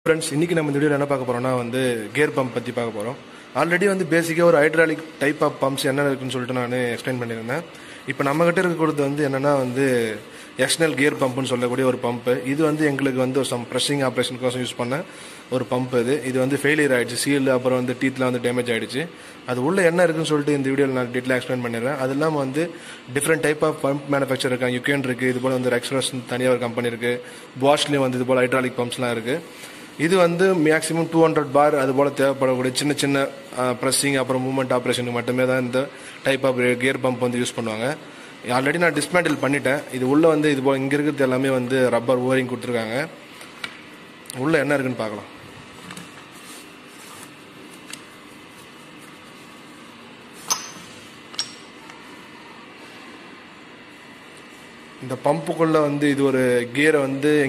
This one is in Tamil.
ஃப்ரெண்ட்ஸ் இன்னைக்கு நம்ம இந்த வீடியோவில் என்ன பார்க்க போறோம்னா வந்து கியர் பம்ப் பற்றி பார்க்க போகிறோம் ஆல்ரெடி வந்து பேசிக்காக ஒரு ஹைட்ராலிக் டைப் ஆஃப் பம்ப்ஸ் என்ன இருக்குன்னு சொல்லிட்டு நான் எக்ஸ்பிளைன் பண்ணியிருந்தேன் இப்போ நம்ம கிட்ட இருக்கக்கூடியது வந்து என்னன்னா வந்து எக்ஸ்டர்னல் கியர் பம்ப்னு சொல்லக்கூடிய ஒரு பம்ப் இது வந்து எங்களுக்கு வந்து சம் ப்ரெஷிங் ஆப்ரேஷனுக்கோசம் யூஸ் பண்ண ஒரு பம்ப் இது இது வந்து ஃபெயிலியர் ஆயிடுச்சு சீல் அப்புறம் வந்து டீத்தில் வந்து டேமேஜ் ஆயிடுச்சு அது உள்ள என்ன இருக்குன்னு சொல்லிட்டு இந்த வீடியோவில் நான் டீட்டெயிலாக எக்ஸ்பிளைன் பண்ணிடுறேன் அது இல்லாமல் வந்து different type of pump manufacture இருக்காங்க யுகேன் இருக்குது இது போல் வந்து ரெக்ஸ்ரஸ் தனியாக ஒரு கம்பெனி இருக்குது பாஷ்லேயும் வந்து இது போல் ஹைட்ராலிக் பம்ப்ஸ்லாம் இருக்குது இது வந்து மேக்ஸிமம் டூ ஹண்ட்ரட் பார் அது போல் தேவைப்படக்கூடிய சின்ன சின்ன ப்ரெஸ்ஸிங் அப்புறம் மூவ்மெண்ட் ஆப்ரேஷனுக்கு மட்டுமே தான் இந்த டைப் ஆஃப் கியர் பம்ப் வந்து யூஸ் பண்ணுவாங்க ஆல்ரெடி நான் டிஸ்மேண்டில் பண்ணிட்டேன் இது உள்ளே வந்து இது போல் இங்கே இருக்கிறது எல்லாமே வந்து ரப்பர் ஓரிங் கொடுத்துருக்காங்க உள்ளே என்ன இருக்குன்னு பார்க்கலாம் இந்த பம்புக்குள்ளே வந்து இது ஒரு கியரை வந்து